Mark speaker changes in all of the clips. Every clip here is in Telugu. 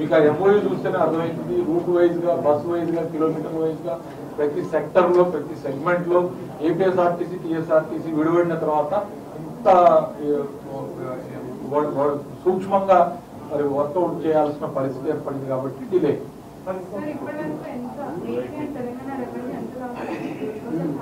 Speaker 1: మీకు ఆ ఎంఓయూ చూస్తేనే అర్థమవుతుంది రూట్ వైజ్ గా బస్ వైజ్ గా కిలోమీటర్ వైజ్ గా ప్రతి సెక్టర్ లో ప్రతి సెగ్మెంట్ లో ఏపీఎస్ఆర్టీసీ టీఎస్ఆర్టీసీ విడిపడిన తర్వాత ఇంత ఏ, వ- వ- సూక్ష్మంగా మరి వర్కౌట్ చేయాల్సిన పరిస్థితి ఏర్పడింది కాబట్టి డిలే
Speaker 2: సార్ ఇప్పటివరకు ఎంత ఏపీ అండ్ తెలంగాణ రెవెన్యూ ఎంత రావాలి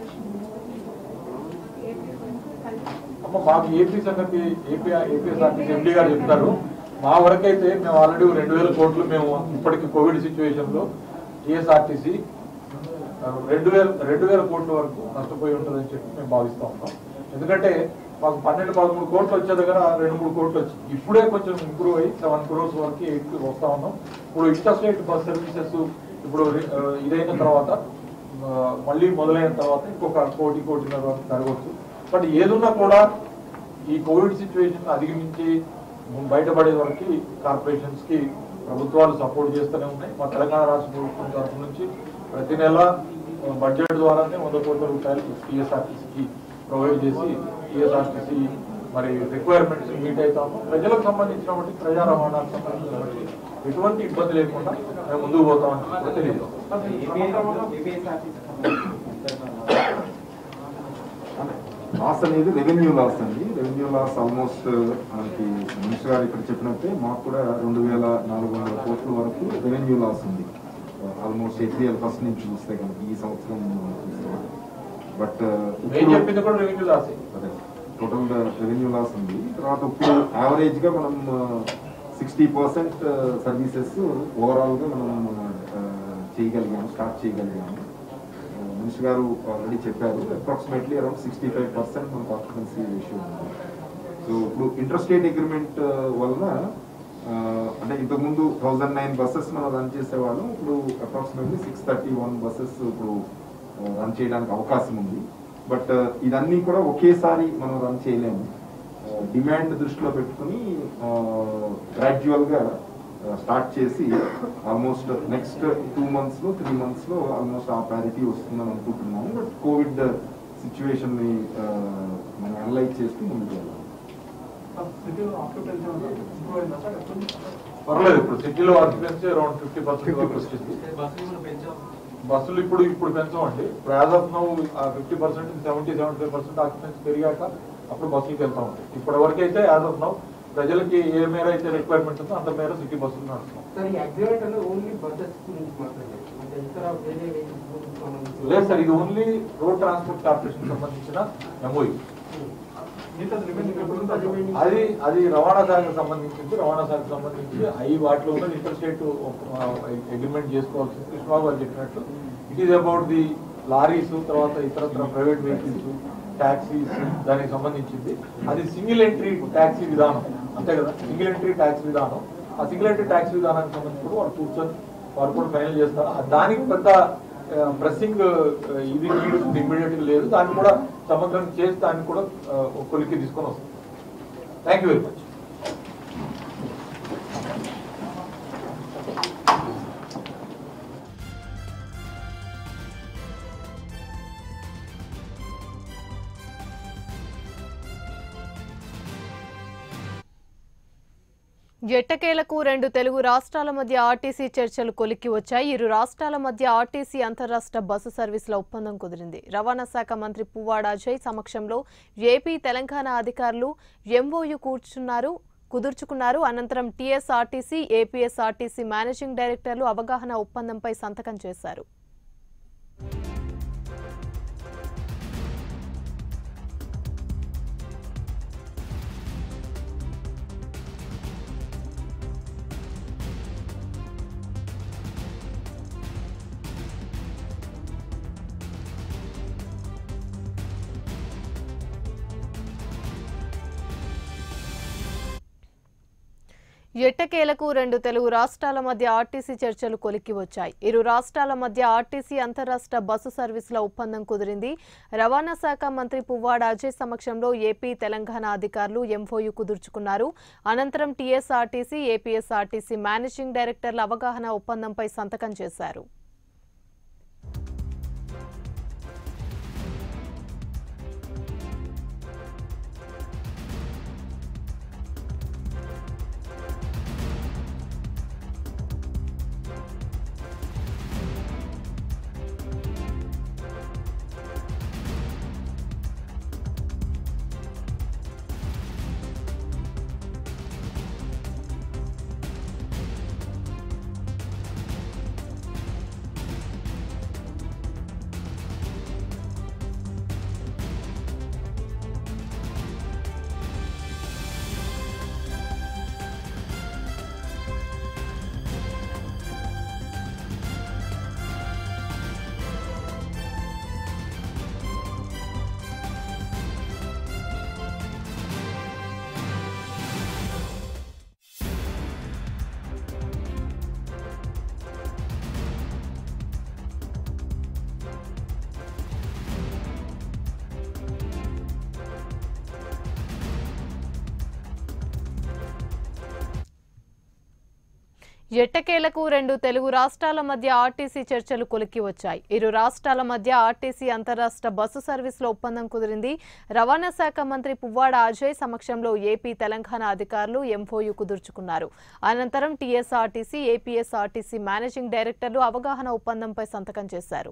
Speaker 2: ఏపీ కలిసి
Speaker 1: అమ్మ మాకు ఏపీ సంగతి ఏపీ ఏపీఎస్ఆర్టీసీ ఎండి గారు చెప్తారు మా వరకైతే మేము ఆల్రెడీ రెండు వేల కోట్లు మేము ఇప్పటికి కోవిడ్ సిచ్యువేషన్ లో టీఎస్ఆర్టీసీ రెండు వేల రెండు వేల కోట్ల వరకు నష్టపోయి ఉంటుందని చెప్పి మేము భావిస్తా ఉన్నాం ఎందుకంటే మాకు పన్నెండు పదమూడు కోట్లు వచ్చే దగ్గర రెండు మూడు కోట్లు వచ్చి ఇప్పుడే కొంచెం ఇంప్రూవ్ అయ్యి సెవెన్ క్రోర్స్ వరకు ఎయిట్ వస్తా ఉన్నాం ఇప్పుడు ఇంటర్స్టేట్ బస్ సర్వీసెస్ ఇప్పుడు ఆ, ఇదైన తర్వాత ఆ, మళ్ళీ మొదలైన తర్వాత ఇంకొక కోటి కోటిన్నర వరకు జరగవచ్చు బట్ ఏదున్నా కూడా ఈ కోవిడ్ సిచ్యువేషన్ అధిగమించి బయటపడే వరకు కార్పొరేషన్స్ కి ప్రభుత్వాలు సపోర్ట్ చేస్తూనే ఉన్నాయి మా తెలంగాణ రాష్ట్ర ప్రభుత్వం తరఫు నుంచి ప్రతి నెల బడ్జెట్ ద్వారానే వంద కోట్ల రూపాయలు టీఎస్ఆర్టీసీకి ప్రొవైడ్ చేసి టీఎస్ఆర్టీసీ మరి రిక్వైర్మెంట్స్ మీట్ అవుతాము ప్రజలకు సంబంధించినటువంటి ప్రజా రవాణాకు సంబంధించినటువంటి ఎటువంటి ఇబ్బంది లేకుండా మేము ముందుకు పోతామని కూడా తెలియజేస్తాం
Speaker 3: లాస్ అనేది రెవెన్యూ లాస్ అండి రెవెన్యూ లాస్ ఆల్మోస్ట్ మనకి మినిస్టర్ గారు ఇక్కడ చెప్పినట్టే మాకు కూడా రెండు వేల నాలుగు వందల కోట్ల వరకు రెవెన్యూ లాస్ ఉంది ఆల్మోస్ట్ ఏప్రిల్ ఫస్ట్ నుంచి చూస్తే కనుక ఈ సంవత్సరం చూస్తే బట్
Speaker 1: నేను చెప్పింది కూడా రెవెన్యూ లాసే
Speaker 3: అదే టోటల్ రెవెన్యూ లాస్ ఉంది తర్వాత ఇప్పుడు యావరేజ్ గా మనం సిక్స్టీ పర్సెంట్ సర్వీసెస్ ఓవరాల్ గా మనం ఆ, చేయగలిగాము స్టార్ట్ చేయగలిగాము మినిస్టర్ గారు ఆల్రెడీ చెప్పారు approximately around sixty five percent మనకు ఆక్యుపెన్సీ రేషియో ఉంది సో ఇప్పుడు ఇంటర్స్టేట్ అగ్రిమెంట్ వలన ఆ, అంటే ఇంతకుముందు థౌజండ్ నైన్ బస్సెస్ మనం రన్ చేసేవాళ్ళం ఇప్పుడు approximately six thirty one buses ఇప్పుడు రన్ చేయడానికి అవకాశం ఉంది బట్ ఇదన్నీ కూడా ఒకేసారి మనం రన్ చేయలేము డిమాండ్ దృష్టిలో పెట్టుకుని గ్రాడ్యువల్ గా స్టార్ట్ చేసి ఆల్మోస్ట్ నెక్స్ట్ టూ మంత్స్ లో త్రీ మంత్స్ లో ఆల్మోస్ట్ ఆ ప్యారిటీ వస్తుందని అనుకుంటున్నాము బట్ కోవిడ్ సిచ్యువేషన్ ని ఆ, మనం అనలైజ్ చేస్తూ ముందుకు వెళ్ళాలి
Speaker 1: పర్లేదు ఇప్పుడు సిటీలో ఆక్యుపెన్సీ అరౌండ్ ఫిఫ్టీ పర్సెంట్ వరకు వచ్చింది బస్సులు ఇప్పుడు ఇప్పుడు పెంచమండి ఇప్పుడు as of now fifty percent seventy seventy five percent occupancy పెరిగాక అప్పుడు బస్సులకు వెళ్తా ఉంటాయి ఇప్పటి వరకు అయితే యాజ్ ఆఫ్ నౌ ప్రజలకి ఏ మేర అయితే రిక్వైర్మెంట్ ఉందో అంత మేర సిటీ బస్సులు నడుస్తున్నాం
Speaker 4: సార్ ఈ అగ్రిమెంట్ అనేది ఓన్లీ బడ్జెట్ గురించి మాత్రమే అంటే ఇతర వేరే వెహికల్స్ గురించి మనం
Speaker 1: లేదు సార్ ఇది ఓన్లీ రోడ్ ట్రాన్స్పోర్ట్ కార్పొరేషన్ సంబంధించిన ఎంఓయూ అది అది రవాణా శాఖకు సంబంధించింది రవాణా శాఖకు సంబంధించి అవి వాటిలో ఉన్న ఇంటర్ స్టేట్ అగ్రిమెంట్ చేసుకోవాల్సింది కృష్ణబాబు గారు చెప్పినట్టు it is about the lorries తర్వాత ఇతరత్ర ప్రైవేట్ వెహికల్స్ ట్యాక్సీస్ దానికి సంబంధించింది అది సింగిల్ ఎంట్రీ ట్యాక్సీ విధానం అంతే కదా సింగిల్ ఎంట్రీ ట్యాక్సీ విధానం ఆ సింగిల్ ఎంట్రీ ట్యాక్సీ విధానానికి సంబంధించి కూడా వాళ్ళు కూర్చొని వారు కూడా ఫైనల్ చేస్తారు ఆ దానికి పెద్ద ప్రెస్సింగ్ ఇది ఇమ్మీడియట్ గా లేదు దాన్ని కూడా సమగ్రంగా చేసి దాన్ని కూడా ఆ, ఒక కొలికి తీసుకొని వస్తాం థ్యాంక్ యూ వెరీ మచ్
Speaker 5: ఎట్టకేలకు రెండు తెలుగు రాష్ట్రాల మధ్య ఆర్టీసీ చర్చలు కొలిక్కి వచ్చాయి ఇరు రాష్ట్రాల మధ్య ఆర్టీసీ అంతరాష్ట్ర బస్సు సర్వీసుల ఒప్పందం కుదిరింది రవాణా శాఖ మంత్రి పువ్వాడ అజయ్ సమక్షంలో ఏపీ తెలంగాణ అధికారులు ఎంఓయు కూర్చున్నారు కుదుర్చుకున్నారు అనంతరం టీఎస్ఆర్టీసీ ఏపీఎస్ఆర్టీసీ మేనేజింగ్ డైరెక్టర్లు అవగాహన ఒప్పందంపై సంతకం చేశారు ఎట్టకేలకు రెండు తెలుగు రాష్ట్రాల మధ్య ఆర్టీసీ చర్చలు కొలిక్కి వచ్చాయి ఇరు రాష్ట్రాల మధ్య ఆర్టీసీ అంతరాష్ట్ర బస్సు సర్వీసుల ఒప్పందం కుదిరింది రవాణా శాఖ మంత్రి పువ్వాడ అజయ్ సమక్షంలో ఏపీ తెలంగాణ అధికారులు ఎంఓయు కుదుర్చుకున్నారు అనంతరం టీఎస్ఆర్టీసీ ఏపీఎస్ఆర్టీసీ మేనేజింగ్ డైరెక్టర్ల అవగాహన ఒప్పందంపై సంతకం చేశారు ఎట్టకేలకు రెండు తెలుగు రాష్ట్రాల మధ్య ఆర్టీసీ చర్చలు కొలిక్కి వచ్చాయి ఇరు రాష్ట్రాల మధ్య ఆర్టీసీ అంతరాష్ట్ర బస్సు సర్వీసుల ఒప్పందం కుదిరింది రవాణా శాఖ మంత్రి పువ్వాడ అజయ్ సమక్షంలో ఏపీ తెలంగాణ అధికారులు ఎంఓయూ కుదుర్చుకున్నారు అనంతరం టీఎస్ఆర్టీసీ ఏపీఎస్ఆర్టీసీ మేనేజింగ్ డైరెక్టర్లు అవగాహన ఒప్పందంపై సంతకం చేశారు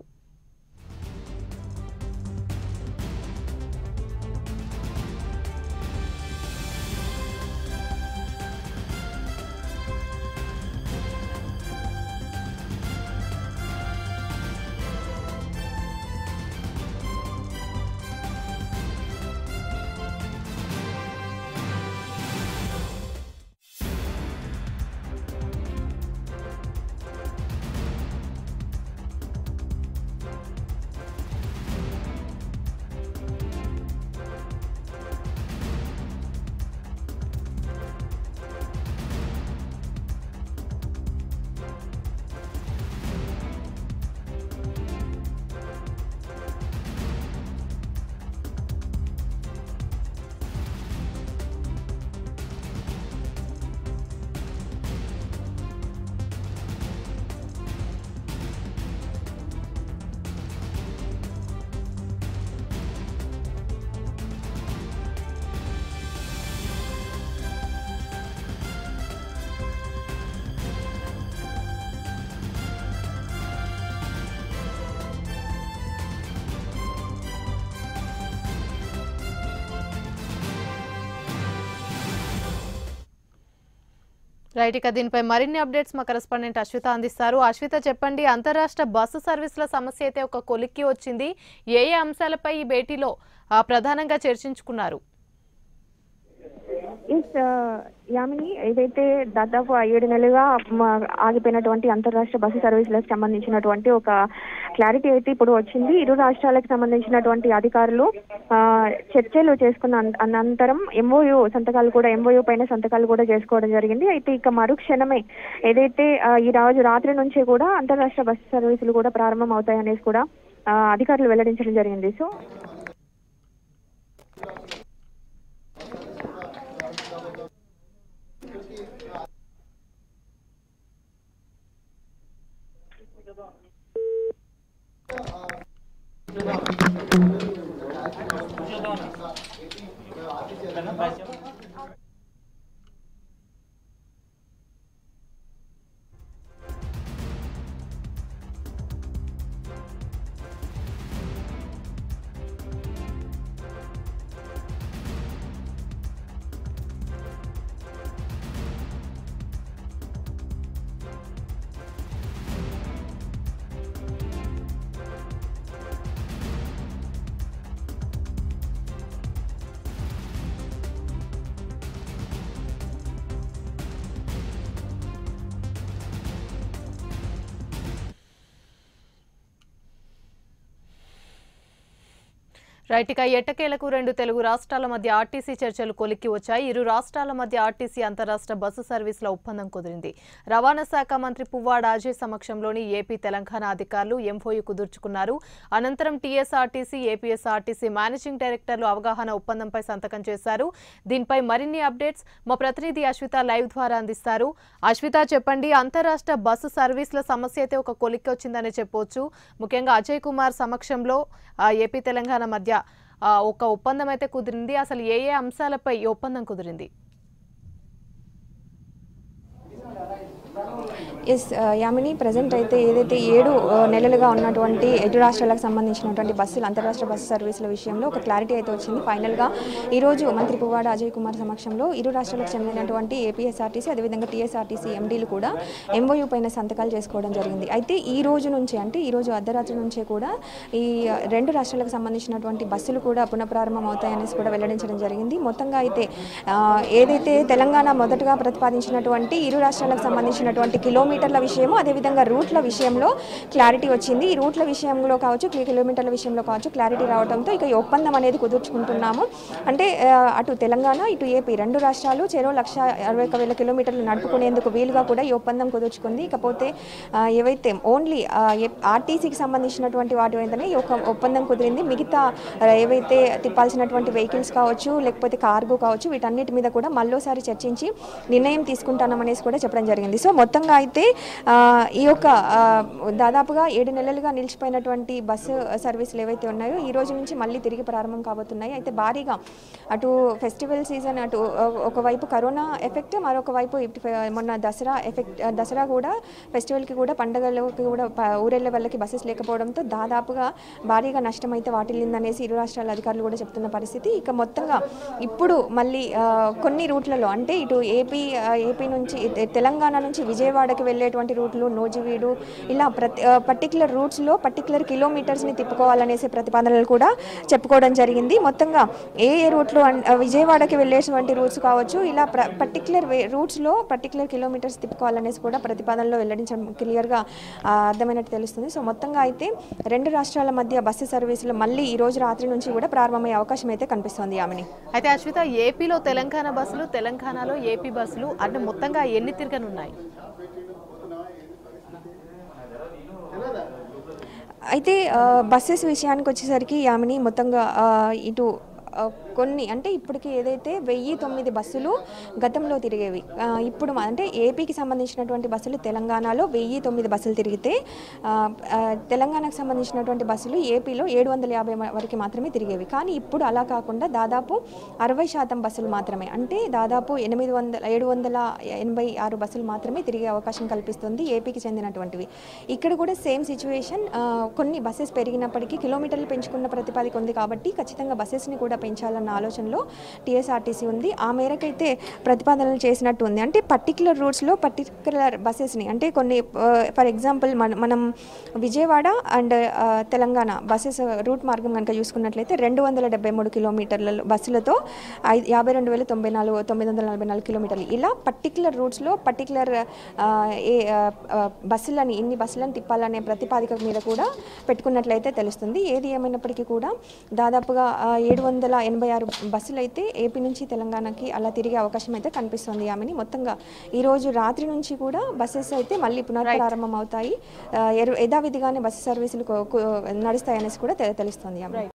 Speaker 5: రైట్ ఇక దీనిపై మరిన్ని అప్డేట్స్ మా కరెస్పాండెంట్ అశ్విత అందిస్తారు అశ్విత చెప్పండి అంతరాష్ట్ర బస్సు సర్వీసుల సమస్య అయితే ఒక కొలిక్కి వచ్చింది ఏ ఏ అంశాలపై ఈ భేటీలో ఆ, ప్రధానంగా చర్చించుకున్నారు
Speaker 6: ఎస్ యామిని ఏదైతే దాదాపు ఏడు నెలలుగా మ- ఆగిపోయినటువంటి అంతర్రాష్ట్ర బస్సు సర్వీసులకు సంబంధించినటువంటి ఒక క్లారిటీ అయితే ఇప్పుడు వచ్చింది ఇరు రాష్ట్రాలకు సంబంధించినటువంటి అధికారులు ఆ, చర్చలు చేసుకున్న అన్- అనంతరం ఎంఓయు సంతకాలు కూడా ఎంఓయు పైన సంతకాలు కూడా చేసుకోవడం జరిగింది అయితే ఇక మరుక్షణమే ఏదైతే ఆ, ఈ రోజు రాత్రి నుంచే కూడా అంతర్రాష్ట్ర బస్సు సర్వీసులు కూడా ప్రారంభం అవుతాయనేసి కూడా ఆ, అధికారులు వెల్లడించడం జరిగింది సో
Speaker 5: రైట్ ఇక ఎట్టకేలకు రెండు తెలుగు రాష్ట్రాల మధ్య ఆర్టీసీ చర్చలు కొలిక్కి వచ్చాయి ఇరు రాష్ట్రాల మధ్య ఆర్టీసీ అంతరాష్ట్ర బస్సు సర్వీసుల ఒప్పందం కుదిరింది రవాణా శాఖ మంత్రి పువ్వాడ అజయ్ సమక్షంలోని ఏపీ తెలంగాణ అధికారులు ఎంఓయూ కుదుర్చుకున్నారు అనంతరం టీఎస్ఆర్టీసీ ఏపీఎస్ఆర్టీసీ మేనేజింగ్ డైరెక్టర్లు అవగాహన ఒప్పందంపై సంతకం చేశారు దీనిపై మరిన్ని అప్డేట్స్ మా ప్రతినిధి అశ్విత లైవ్ ద్వారా అందిస్తారు అశ్విత చెప్పండి అంతరాష్ట్ర బస్సు సర్వీసుల సమస్య అయితే ఒక కొలిక్కి వచ్చిందని చెప్పొచ్చు ముఖ్యంగా అజయ్ కుమార్ సమక్షంలో ఆ, ఏపీ తెలంగాణ మధ్య ఆ, ఒక ఒప్పందం అయితే కుదిరింది అసలు ఏ ఏ అంశాలపై ఈ ఒప్పందం కుదిరింది
Speaker 6: ఎస్ యామిని ప్రజెంట్ అయితే ఏదైతే ఏడు ఆ, నెలలుగా ఉన్నటువంటి ఎటు రాష్ట్రాలకు సంబంధించినటువంటి బస్సులు అంతరాష్ట్ర బస్సు సర్వీసుల విషయంలో ఒక క్లారిటీ అయితే వచ్చింది ఫైనల్గా ఈరోజు మంత్రి పువ్వాడ అజయ్ కుమార్ సమక్షంలో ఇరు రాష్ట్రాలకు చెందినటువంటి ఏపీఎస్ఆర్టీసీ అదేవిధంగా టీఎస్ఆర్టీసీ ఎండీలు కూడా ఎంఓయూ పైన సంతకాలు చేసుకోవడం జరిగింది అయితే ఈ రోజు నుంచి అంటే ఈ రోజు అర్ధరాత్రి నుంచే కూడా ఈ రెండు రాష్ట్రాలకు సంబంధించినటువంటి బస్సులు కూడా పునఃప్రారంభం అవుతాయనేసి కూడా వెల్లడించడం జరిగింది మొత్తంగా అయితే ఆ, ఏదైతే తెలంగాణ మొదటగా ప్రతిపాదించినటువంటి ఇరు రాష్ట్రాలకు సంబంధించినటువంటి కిలోమీటర్ల విషయము అదేవిధంగా రూట్ల విషయంలో క్లారిటీ వచ్చింది ఈ రూట్ల విషయంలో కావచ్చు కి- కిలోమీటర్ల విషయంలో కావచ్చు క్లారిటీ రావడంతో ఇక ఈ ఒప్పందం అనేది కుదుర్చుకుంటున్నాము అంటే ఆ, అటు తెలంగాణ ఇటు ఏపీ రెండు రాష్ట్రాలు చెరో లక్ష అరవై ఒక వేల కిలోమీటర్లు నడుపుకునేందుకు వీలుగా కూడా ఈ ఒప్పందం కుదుర్చుకుంది ఇకపోతే ఆ, ఏవైతే ఓన్లీ ఆర్టీసీకి సంబంధించినటువంటి వాటి వెంటనే ఈ ఒక ఒప్పందం కుదిరింది మిగతా ఆ, ఏవైతే తిప్పాల్సినటువంటి వెహికల్స్ కావచ్చు లేకపోతే కార్గో కావచ్చు వీటన్నిటి మీద కూడా మళ్ళోసారి చర్చించి నిర్ణయం తీసుకుంటామనేసి కూడా చెప్పడం జరిగింది సో మొత్తంగా మొత్తంగా అయితే ఆ, ఈ యొక్క ఆ, దాదాపుగా ఏడు నెలలుగా నిలిచిపోయినటువంటి బస్సు సర్వీసులు ఏవైతే ఉన్నాయో ఈ రోజు నుంచి మళ్ళీ తిరిగి ప్రారంభం కాబోతున్నాయి అయితే భారీగా అటు ఫెస్టివల్ సీజన్ అటు ఒక- ఒకవైపు కరోనా ఎఫెక్ట్ మరొక వైపు ఇటు ఫె- మొన్న దసరా ఎఫెక్ట్ దసరా కూడా ఫెస్టివల్కి కూడా పండగలకి కూడా ప- ఊరెళ్ళే వాళ్ళకి బస్సెస్ లేకపోవడంతో దాదాపుగా భారీగా నష్టం అయితే వాటిల్లిందనేసి ఇరు రాష్ట్రాల అధికారులు కూడా చెప్తున్న పరిస్థితి ఇక మొత్తంగా ఇప్పుడు మళ్ళీ ఆ, కొన్ని రూట్లలో అంటే ఇటు ఏపీ ఆ, ఏపీ నుంచి తె- తెలంగాణ నుంచి విజయవాడకి వెళ్ళేటువంటి రూట్లు నోజివీడు ఇలా ప్రతి పర్టికులర్ రూట్స్లో పర్టికులర్ కిలోమీటర్స్ని తిప్పుకోవాలనేసి ప్రతిపాదనలు కూడా చెప్పుకోవడం జరిగింది మొత్తంగా ఏ ఏ రూట్లో అన్- ఆ, విజయవాడకి వెళ్ళేటువంటి రూట్స్ కావచ్చు ఇలా ప్ర పర్టికులర్ వే రూట్స్లో పర్టికులర్ కిలోమీటర్స్ తిప్పుకోవాలనేసి కూడా ప్రతిపాదనలో వెల్లడించడం క్లియర్గా ఆ, అర్థమైనట్టు తెలుస్తుంది సో మొత్తంగా అయితే రెండు రాష్ట్రాల మధ్య బస్సు సర్వీసులు మళ్ళీ ఈ రోజు రాత్రి నుంచి కూడా ప్రారంభమయ్యే అవకాశం అయితే కనిపిస్తోంది ఆమెని
Speaker 5: అయితే అశ్విత ఏపీలో తెలంగాణ బస్సులు తెలంగాణలో ఏపీ బస్సులు అంటే మొత్తంగా ఎన్ని తిరగనున్నాయి
Speaker 6: అయితే ఆ, బస్సెస్ విషయానికి వచ్చేసరికి యామిని మొత్తంగా ఆ, ఇటు ఆ, కొన్ని అంటే ఇప్పటికి ఏదైతే వెయ్యి తొమ్మిది బస్సులు గతంలో తిరిగేవి ఆ, ఇప్పుడు మా- అంటే ఏపీకి సంబంధించినటువంటి బస్సులు తెలంగాణలో వెయ్యి తొమ్మిది బస్సులు తిరిగితే ఆ, ఆ, తెలంగాణకు సంబంధించినటువంటి బస్సులు ఏపీలో ఏడు వందల యాభై మ- వరకు మాత్రమే తిరిగేవి కానీ ఇప్పుడు అలా కాకుండా దాదాపు అరవై శాతం బస్సులు మాత్రమే అంటే దాదాపు ఎనిమిది వందల ఏడు వందల ఎనభై ఆరు బస్సులు మాత్రమే తిరిగే అవకాశం కల్పిస్తుంది ఏపీకి చెందినటువంటివి ఇక్కడ కూడా సేమ్ సిచ్యువేషన్ కొన్ని బస్సెస్ పెరిగినప్పటికీ కిలోమీటర్లు పెంచుకున్న ప్రతిపాదిక ఉంది కాబట్టి ఖచ్చితంగా బస్సెస్ని కూడా పెంచాలన్న ఆలోచనలో టీఎస్ఆర్టీసీ ఉంది ఆ మేరకైతే ప్రతిపాదనలు చేసినట్టు ఉంది అంటే పర్టికులర్ రూట్స్లో పర్టికులర్ బస్సెస్ని అంటే కొన్ని ఫర్ ఎగ్జాంపుల్ మన మనం Vijayawada and Telangana buses route మార్గం కనుక చూసుకున్నట్లయితే రెండు వందల డెబ్బై మూడు కిలోమీటర్ల బస్సులతో ఐ- యాభై రెండు వేల తొంభై నాలుగు తొమ్మిది వందల నలభై నాలుగు కిలోమీటర్లు ఇలా పర్టికులర్ రూట్స్లో పర్టికులర్ ఏ ఆ, ఆ, బస్సులని ఇన్ని బస్సులను తిప్పాలనే ప్రతిపాదిక మీద కూడా పెట్టుకున్నట్లయితే తెలుస్తుంది ఏది ఏమైనప్పటికీ కూడా దాదాపుగా ఏడు వందల ఎనభై ఆరు బస్సులు అయితే ఏపీ నుంచి తెలంగాణకి అలా తిరిగే అవకాశం అయితే కనిపిస్తుంది ఆమెని మొత్తంగా ఈరోజు రాత్రి నుంచి కూడా బస్సెస్ అయితే మళ్ళీ పునఃప్రారంభం అవుతాయి ఆ, ఎరు- యథావిధిగానే బస్సు సర్వీసులు కో- కో- నడుస్తాయనేసి కూడా తె- తెలుస్తుంది ఆమె